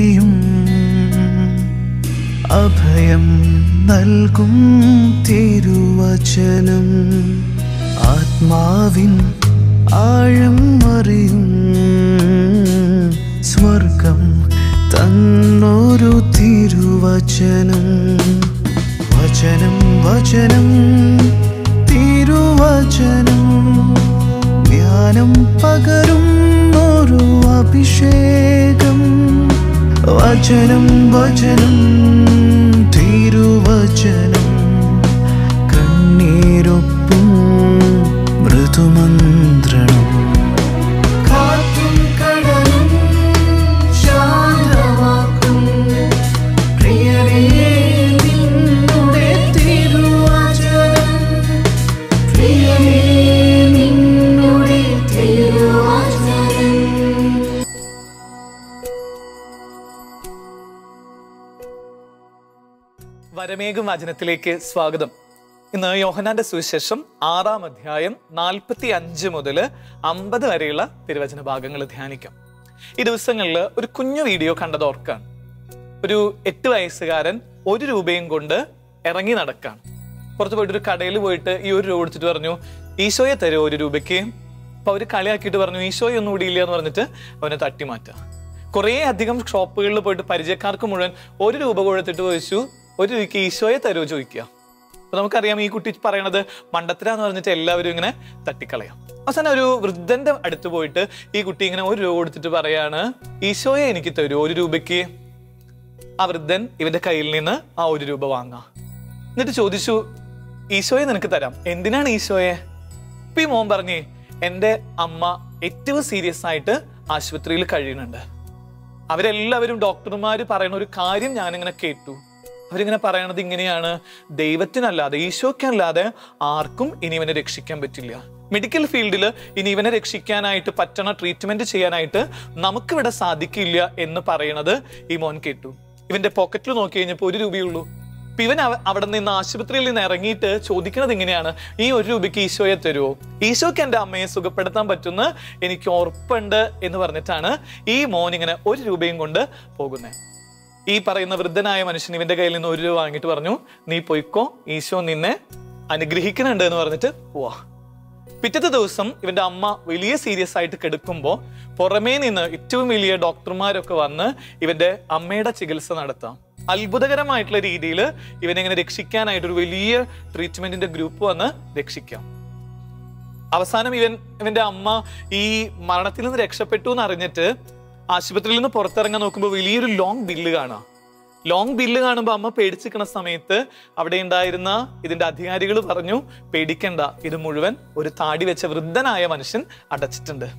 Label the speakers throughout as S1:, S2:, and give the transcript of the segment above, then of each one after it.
S1: അറിയും അഭയം നൽകും തിരുവചനം ആത്മാവിൻ ആഴം അറിയും സ്വർഗം തന്നൊരു തിരുവചനം വചനം വചനം തിരുവചനം ജ്ഞാനം പകരും ഒരു അഭിഷേകം വചനം വചനം തിരുവചനം കണ്ണീരൊപ്പും മൃദുമന്ത്രണം കാറ്റും കടലും ശാന്തമാക്കും പ്രിയരേ നിന്നുടെ തിരുവചനം പ്രിയരേ നിന്നുടെ തിരുവചനം
S2: വരമേകും വചനത്തിലേക്ക് സ്വാഗതം ഇന്ന് യോഹനാന്റെ സുവിശേഷം ആറാം അധ്യായം നാൽപ്പത്തി അഞ്ച് മുതൽ അമ്പത് വരെയുള്ള തിരുവചന ഭാഗങ്ങൾ ധ്യാനിക്കാം ഈ ദിവസങ്ങളിൽ ഒരു കുഞ്ഞു വീഡിയോ കണ്ടത് ഓർക്കാണ് ഒരു എട്ട് വയസ്സുകാരൻ ഒരു രൂപയും കൊണ്ട് ഇറങ്ങി നടക്കാണ് പുറത്ത് പോയിട്ട് ഒരു കടയിൽ പോയിട്ട് ഈ ഒരു രൂപ എടുത്തിട്ട് പറഞ്ഞു ഈശോയെ തരുമോ ഒരു രൂപയ്ക്ക് അപ്പൊ അവര് കളിയാക്കിയിട്ട് പറഞ്ഞു ഈശോയെ ഒന്നും കൂടി ഇല്ല എന്ന് പറഞ്ഞിട്ട് അവനെ തട്ടി മാറ്റാം കുറേ അധികം ഷോപ്പുകളിൽ പോയിട്ട് പരിചയക്കാർക്ക് മുഴുവൻ ഒരു രൂപ കൊടുത്തിട്ട് ചോദിച്ചു ഒരു രൂപയ്ക്ക് ഈശോയെ തരുമോ ചോദിക്കുക അപ്പൊ നമുക്കറിയാം ഈ കുട്ടി പറയണത് മണ്ടത്തരാന്ന് പറഞ്ഞിട്ട് എല്ലാവരും ഇങ്ങനെ തട്ടിക്കളയാം അവസാനം ഒരു വൃദ്ധന്റെ അടുത്ത് പോയിട്ട് ഈ കുട്ടി ഇങ്ങനെ ഒരു രൂപ കൊടുത്തിട്ട് പറയാണ് ഈശോയെ എനിക്ക് തരുമോ ഒരു രൂപയ്ക്ക് ആ വൃദ്ധൻ ഇവന്റെ കയ്യിൽ നിന്ന് ആ ഒരു രൂപ വാങ്ങാം എന്നിട്ട് ചോദിച്ചു ഈശോയെ നിനക്ക് തരാം എന്തിനാണ് ഈശോയെ ഇപ്പൊ ഈ മോൻ പറഞ്ഞേ എന്റെ അമ്മ ഏറ്റവും സീരിയസ് ആയിട്ട് ആശുപത്രിയിൽ കഴിയുന്നുണ്ട് അവരെല്ലാവരും ഡോക്ടർമാർ പറയുന്ന ഒരു കാര്യം ഞാനിങ്ങനെ കേട്ടു അവരിങ്ങനെ പറയണത് ഇങ്ങനെയാണ് ദൈവത്തിനല്ലാതെ ഈശോക്കല്ലാതെ ആർക്കും ഇനി ഇവനെ രക്ഷിക്കാൻ പറ്റില്ല മെഡിക്കൽ ഫീൽഡിൽ ഇനി ഇവനെ രക്ഷിക്കാനായിട്ട് പറ്റണ ട്രീറ്റ്മെന്റ് ചെയ്യാനായിട്ട് നമുക്കിവിടെ സാധിക്കില്ല എന്ന് പറയണത് ഈ മോൻ കേട്ടു ഇവന്റെ പോക്കറ്റിൽ നോക്കി കഴിഞ്ഞപ്പോൾ ഒരു രൂപയുള്ളൂ അപ്പൊ ഇവൻ അവ- അവിടെ നിന്ന് ആശുപത്രിയിൽ നിന്ന് ഇറങ്ങിയിട്ട് ചോദിക്കുന്നത് ഇങ്ങനെയാണ് ഈ ഒരു രൂപയ്ക്ക് ഈശോയെ തരുമോ ഈശോയ്ക്ക് എന്റെ അമ്മയെ സുഖപ്പെടുത്താൻ പറ്റുന്ന എനിക്ക് ഉറപ്പുണ്ട് എന്ന് പറഞ്ഞിട്ടാണ് ഈ മോൻ ഇങ്ങനെ ഒരു രൂപയും കൊണ്ട് പോകുന്നത് ഈ പറയുന്ന വൃദ്ധനായ മനുഷ്യൻ ഇവന്റെ കയ്യിൽ നിന്ന് ഒരു രൂപ വാങ്ങിയിട്ട് പറഞ്ഞു നീ പൊയ്ക്കോ ഈശോ നിന്നെ അനുഗ്രഹിക്കുന്നുണ്ട് എന്ന് പറഞ്ഞിട്ട് പോവാ പിറ്റത്തെ ദിവസം ഇവന്റെ അമ്മ വലിയ സീരിയസ് ആയിട്ട് കിടക്കുമ്പോൾ പുറമേ നിന്ന് ഏറ്റവും വലിയ ഡോക്ടർമാരൊക്കെ വന്ന് ഇവന്റെ അമ്മയുടെ ചികിത്സ നടത്താം അത്ഭുതകരമായിട്ടുള്ള രീതിയിൽ ഇവനെ ഇങ്ങനെ രക്ഷിക്കാനായിട്ട് ഒരു വലിയ ട്രീറ്റ്മെന്റിന്റെ ഗ്രൂപ്പ് വന്ന് രക്ഷിക്കാം അവസാനം ഇവൻ ഇവന്റെ അമ്മ ഈ മരണത്തിൽ നിന്ന് രക്ഷപ്പെട്ടു എന്ന് അറിഞ്ഞിട്ട് ആശുപത്രിയിൽ നിന്ന് പുറത്തിറങ്ങാൻ നോക്കുമ്പോൾ വലിയൊരു ലോങ് ബില്ല് കാണാം ലോങ് ബില്ല് കാണുമ്പോൾ അമ്മ പേടിച്ചിരിക്കുന്ന സമയത്ത് അവിടെ ഉണ്ടായിരുന്ന ഇതിന്റെ അധികാരികൾ പറഞ്ഞു പേടിക്കണ്ട ഇത് മുഴുവൻ ഒരു താടി വെച്ച വൃദ്ധനായ മനുഷ്യൻ അടച്ചിട്ടുണ്ട്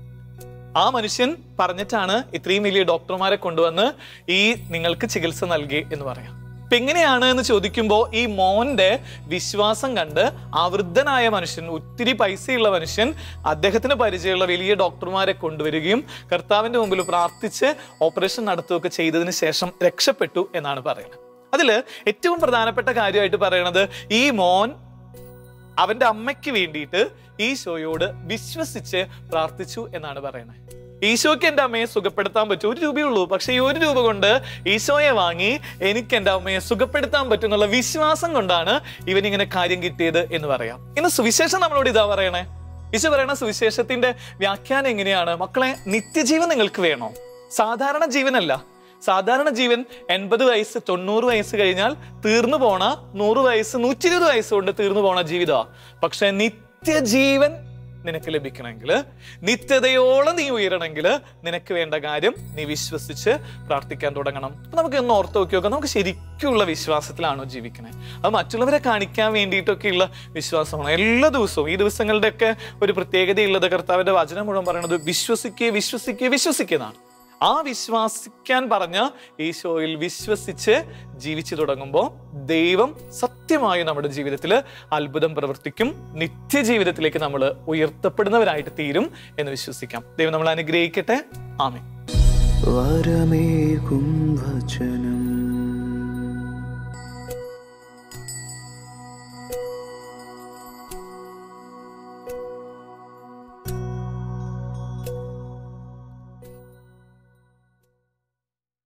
S2: ആ മനുഷ്യൻ പറഞ്ഞിട്ടാണ് ഇത്രയും വലിയ ഡോക്ടർമാരെ കൊണ്ടുവന്ന് ഈ നിങ്ങൾക്ക് ചികിത്സ നൽകി എന്ന് പറയാം ഇപ്പൊ എങ്ങനെയാണ് എന്ന് ചോദിക്കുമ്പോൾ ഈ മോന്റെ വിശ്വാസം കണ്ട് ആ വൃദ്ധനായ മനുഷ്യൻ ഒത്തിരി പൈസയുള്ള മനുഷ്യൻ അദ്ദേഹത്തിന് പരിചയമുള്ള വലിയ ഡോക്ടർമാരെ കൊണ്ടുവരികയും കർത്താവിന്റെ മുമ്പിൽ പ്രാർത്ഥിച്ച് ഓപ്പറേഷൻ നടത്തുകയൊക്കെ ചെയ്തതിന് ശേഷം രക്ഷപ്പെട്ടു എന്നാണ് പറയുന്നത് അതില് ഏറ്റവും പ്രധാനപ്പെട്ട കാര്യമായിട്ട് പറയണത് ഈ മോൻ അവന്റെ അമ്മയ്ക്ക് വേണ്ടിയിട്ട് ഈശോയോട് വിശ്വസിച്ച് പ്രാർത്ഥിച്ചു എന്നാണ് പറയുന്നത് ഈശോയ്ക്ക് എൻ്റെ അമ്മയെ സുഖപ്പെടുത്താൻ പറ്റും ഒരു രൂപയുള്ളൂ പക്ഷെ ഈ ഒരു രൂപ കൊണ്ട് ഈശോയെ വാങ്ങി എനിക്ക് എൻ്റെ അമ്മയെ സുഖപ്പെടുത്താൻ പറ്റും എന്നുള്ള വിശ്വാസം കൊണ്ടാണ് ഇവൻ ഇങ്ങനെ കാര്യം കിട്ടിയത് എന്ന് പറയാം ഇന്ന് സുവിശേഷം നമ്മളോട് ഇതാ പറയണേ ഈശോ പറയണ സുവിശേഷത്തിന്റെ വ്യാഖ്യാനം എങ്ങനെയാണ് മക്കളെ നിത്യജീവൻ നിങ്ങൾക്ക് വേണോ സാധാരണ ജീവനല്ല സാധാരണ ജീവൻ എൺപത് വയസ്സ് തൊണ്ണൂറ് വയസ്സ് കഴിഞ്ഞാൽ തീർന്നു പോണ നൂറ് വയസ്സ് നൂറ്റി ഇരുപത് വയസ്സ് കൊണ്ട് തീർന്നു പോണ ജീവിതമാണ് പക്ഷെ നിത്യജീവൻ നിനക്ക് ലഭിക്കണമെങ്കിൽ നിത്യതയോളം നീ ഉയരണമെങ്കിൽ നിനക്ക് വേണ്ട കാര്യം നീ വിശ്വസിച്ച് പ്രാർത്ഥിക്കാൻ തുടങ്ങണം അപ്പൊ നമുക്ക് ഒന്ന് ഓർത്ത് നോക്കി നോക്കാം നമുക്ക് ശരിക്കുള്ള വിശ്വാസത്തിലാണോ ജീവിക്കണേ അത് മറ്റുള്ളവരെ കാണിക്കാൻ വേണ്ടിയിട്ടൊക്കെയുള്ള വിശ്വാസമാണ് എല്ലാ ദിവസവും ഈ ദിവസങ്ങളുടെയൊക്കെ ഒരു പ്രത്യേകതയുള്ളത് കർത്താവിന്റെ വചനം മുഴുവൻ പറയുന്നത് വിശ്വസിക്കുക വിശ്വസിക്കുക വിശ്വസിക്കുന്നതാണ് ആ വിശ്വസിക്കാൻ പറഞ്ഞ ഈശോയിൽ വിശ്വസിച്ച് ജീവിച്ചു തുടങ്ങുമ്പോൾ ദൈവം സത്യമായും നമ്മുടെ ജീവിതത്തിൽ അത്ഭുതം പ്രവർത്തിക്കും നിത്യജീവിതത്തിലേക്ക് നമ്മൾ ഉയർത്തപ്പെടുന്നവരായിട്ട് തീരും എന്ന് വിശ്വസിക്കാം ദൈവം നമ്മൾ അനുഗ്രഹിക്കട്ടെ ആമേ
S1: വരമേകും വചനം